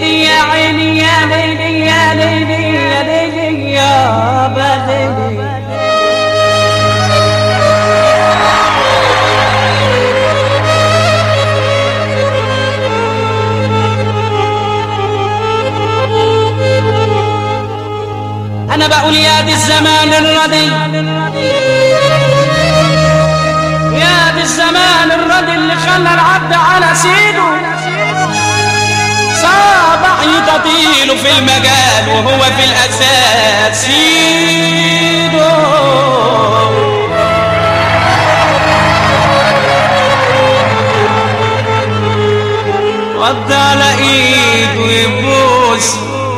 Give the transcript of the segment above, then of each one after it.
ليلي يا عيني يا ليلي يا ليلي يا ليلي يا بليلي انا بقول يا دي الزمان الردي يا دي الزمان الردي اللي خلى العبد على سيده صابع يطيله في المجال وهو في الاساس سيده وضع على ايده يبوس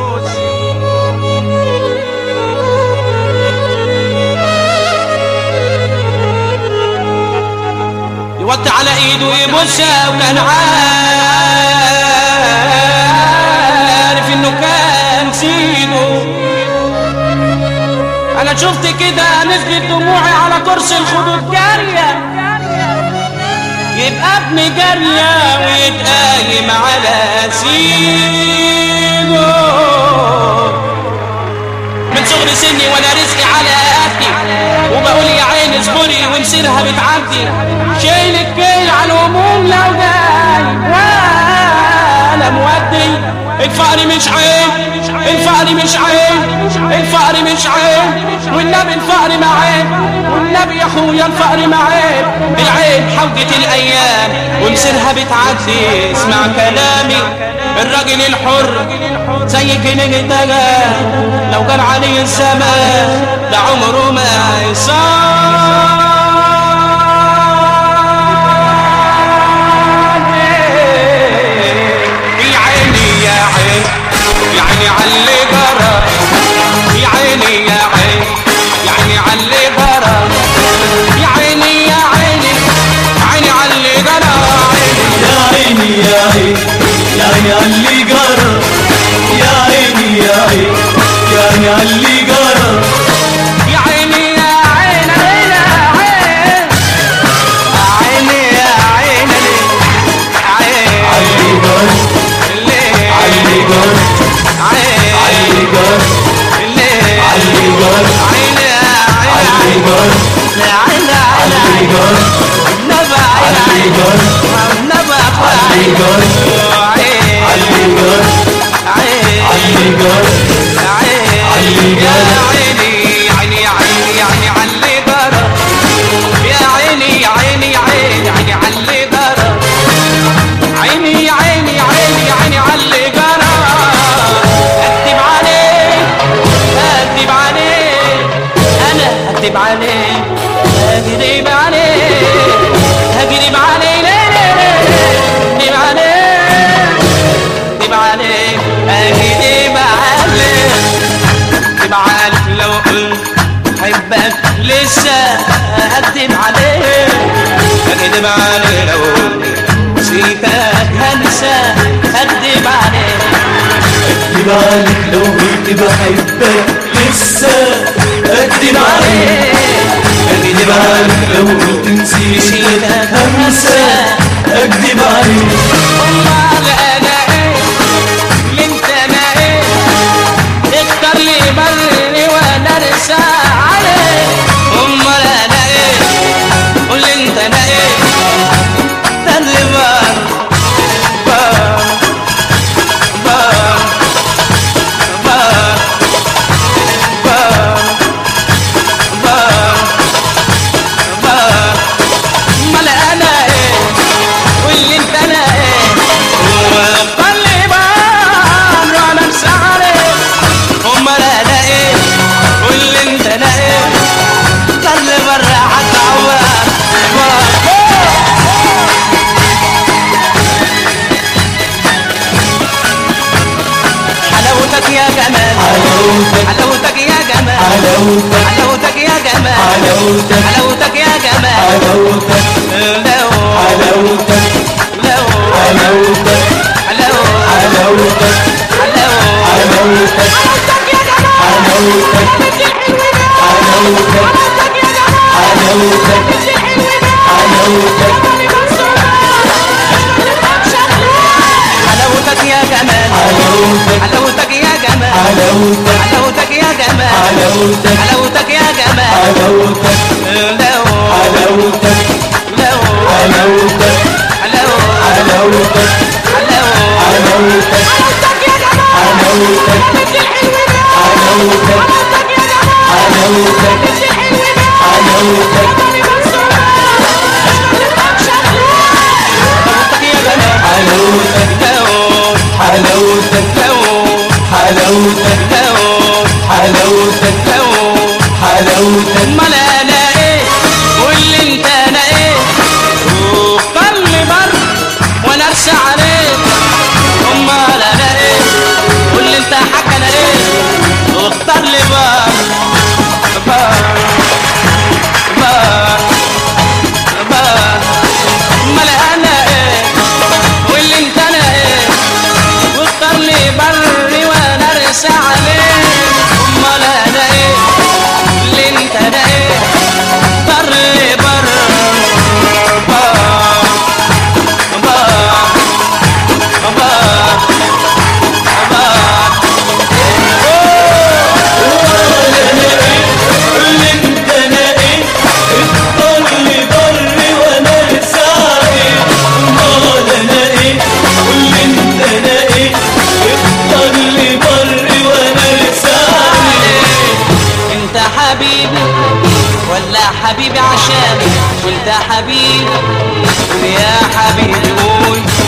يوطي على ايده يبوسها وكان عارف انه كان سيده انا شفت كده نزلت دموعي على كرسي الخدود جارية يبقى ابن جارية ويتقايم على سيده من صغر سني وانا رزقي على قدي وبقول يا عيني اصبري ومسيرها بتعدي شايل الكيل على الهموم لو جاي وانا مودي الفقر مش عين الفقر مش عين الفقر مش عين والنبي الفقر ما عيب والنبي يا اخويا الفقر ما عيب العين حوجة الايام ومسيرها بتعدي اسمع كلامي الراجل الحر زي كنج الدجال لو كان عليه الزمان ده عمره ما يصاب يا عيني يا عين يا عيني علي جرى يا عيني يا عين يا عيني علي جرى يا عيني يا عيني يا عيني علي جرى يا عيني يا عين يا عيني علي جرى يا عيني يا عين يا عيني علي جرى يا عيني يا عين عين عين عيني يا عين عين علي جرى ليه علي جرى عين علي جرى ليه علي جرى عين يا عين علي جرى عين علي عين جرى نبع علي عين جرى نبع علي جرى عين علي جرى عين علي جرى علي يا جرى عيني عيني عيني عيني علي جرى يا عيني عيني عيني عيني علي جرى عيني يا عيني يا عيني يا عيني علي جرى اكتب عليك اكتب عليك انا اكتب عليك اكتب عليك اكتب عليك ليه ليه ليه اكتب عليك اكتب عليك اكتب عليك اكتب عليك لو قلت حبك لسه اكتب عليك اكتب عليك لو قلت سيبك هنسى اكتب عليك اكتب عليك لو قلت بحبك لسه اكتب عليك اكتب عليك لو قلت نسيتك همسة اكتب عليك امال انا ايه اللي انت انا ايه اختار لي بري وانا ارسى عليك امال انا ايه قول لي انت انا ايه ده اللي بار بار بار بار بار بار بار امال انا ايه واللي انت انا ايه وقلبي بار وانا انسى عليك امال انا ايه واللي انت انا ايه خلي برا حتى عوار حلاوتك يا جمال حلاوتك حلاوتك يا جمال حلاوتك حلاوتك يا جمال حلاوتك حلاوتك يا جمال حلاوتك لو حلاوتك لو حلاوتك لو حلاوتك لو حلاوتك حلاوتك حلاوتك حلاوتك حلاوتك حلاوتك يا جمال حلاوتك حلاوتك يا جمال حلاوتك حلاوتك يا جمال حلاوتك لو حلاوتك لو حلاوتك لو حلاوتك لو حلاوتك حلاوتك يا جمال حلاوتك بنت الحلو ده حلاوتك حلاوتك يا جمال حلاوتك بنت الحلو ده حلاوتك مامي منصورة حلاوتك يا جمال حلاوتك لو حلاوتك لو حلاوتك لو حلاوتك لو حلاوتك امال انا ايه واللي انت انا ايه وقلبي بر وانا ارسى عليك امال انا ايه واللي انت حكى انا ايه واختار لي بر بر بر بر امال انا ايه واللي انت انا ايه واختار لي بري وانا ارسى عليك امال انا ايه اللي انت انا ايه بر بر بر بر بر قول انت انا ايه اختار لي بري وانا رسالي امال انا ايه قول انت انا ايه اختار لي بري وانا رسالي انت حبيبي ولا حبيبي عشاني وانت حبيبي ويا حبيبي قول